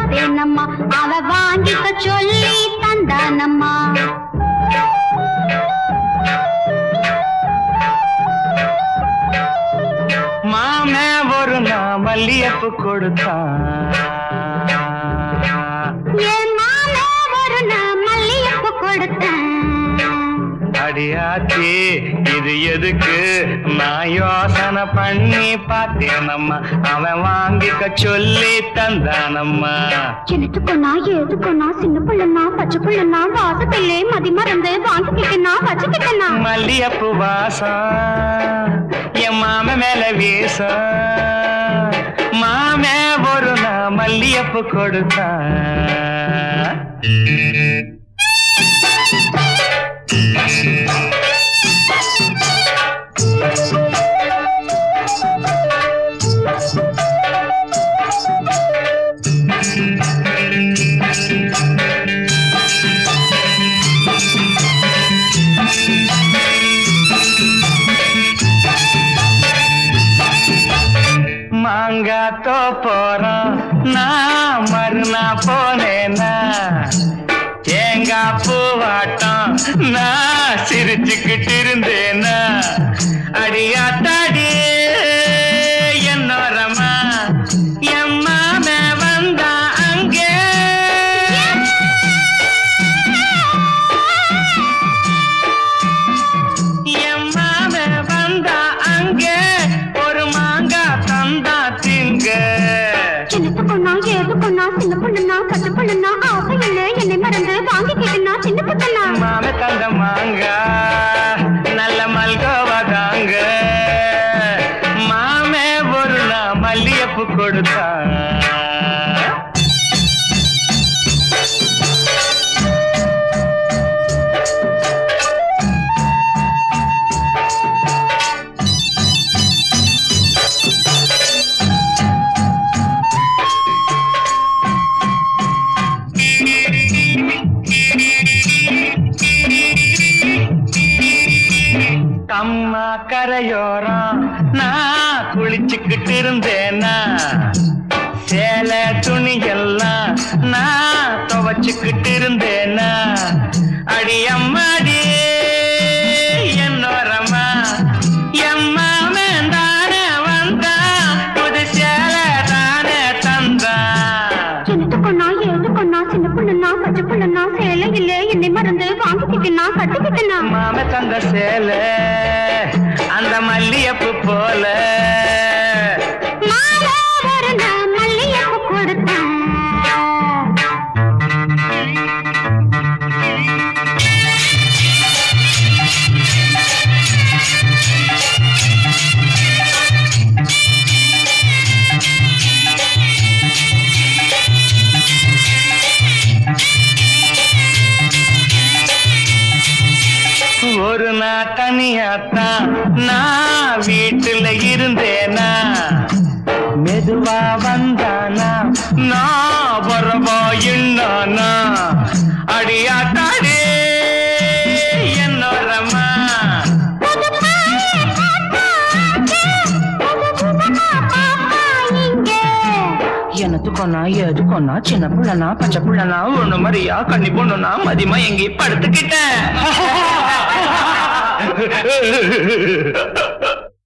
பார்த்தேனம்மா அவ வாங்கிக்க சொல்லி தந்தானம்மா மாமே ஒரு நான் மல்லியப்பு கொடுத்தான் என் மாமே ஒரு நான் மல்லியப்பு கொடுத்தேன் அடியாச்சி இது எதுக்கு நான் யோசனை பண்ணி பார்த்தேனம்மா அவன் வாங்கிக்க சொல்லி தந்தானம்மா சின்னத்துக்குண்ணா ஏதுக்குண்ணா சின்ன பிள்ளைண்ணா பச்சை பிள்ளைண்ணா வாசத்திலே மதி மறந்து வாங்கிக்கிட்டனா வச்சுக்கிட்டனா மல்லியப்பு வாசம் என் மாம மேல வீசம் மாமே ஒரு நான் மல்லியப்பு கொடுத்தான் மாங்காத்தோ போறோம் நான் மறுநா போனேனா தேங்காய் பூவாட்டம் நான் சிரிச்சுக்கிட்டு இருந்தேனா அடியாத்தாடி என்னோரமா எம்மாம வந்தா அங்கே எம்மாம வந்தா அங்கே ஒரு மாங்காய் தந்தா திங்க சின்னத்துக்குண்ணா ஏதுக்குண்ணா சின்ன பிள்ளைண்ணா பச்சை பிள்ளைண்ணா ஆசையிலே என்னை மறந்து வாங்கிக்கிட்டனா சின்ன பிள்ளைண்ணா மாம தந்த மாங்கா நல்ல மல்கோவா தாங்க மாமே ஒரு நான் மல்லியப்பு கொடுத்தா அம்மா கரையோரம் நான் குளிச்சுக்கிட்டு இருந்தேனா சேலை துணி எல்லாம் நான் துவச்சுக்கிட்டு இருந்தேனா அடி அம்மாடி என்னோரம்மா எம்மா தானே வந்தா புது சேலை தானே தந்தா சின்னத்துக்குண்ணா ஏதுக்குண்ணா சின்ன பிள்ளைண்ணா பச்சை பிள்ளைண்ணா சேலையிலே என்னை மறந்து வாங்கிக்கிட்டனா கட்டிக்கிட்டனா மாம தந்த சேலை அந்த மல்லியப்பு போல மாலை ஒரு நான் மல்லியப்பு கொடுத்தேன் ஒரு நாள் தனியாத்தான் நான் வீட்டுல இருந்தேனா மெதுவா வந்தானா நான் வரவா என்னானா அடியாத்தாடே என்னோரமா புது பாயை காத்தாச்சு, புது புதுமா பாப்பா இங்கே. எனத்துக்கொன்னா எதுக்கொன்னா சின்ன புள்ளனா பச்சை புள்ளனா ஒண்ணு மாதிரியா கண்ணி பொண்ணுனா மதியமா எங்கேயும் படுத்துக்கிட்டேன்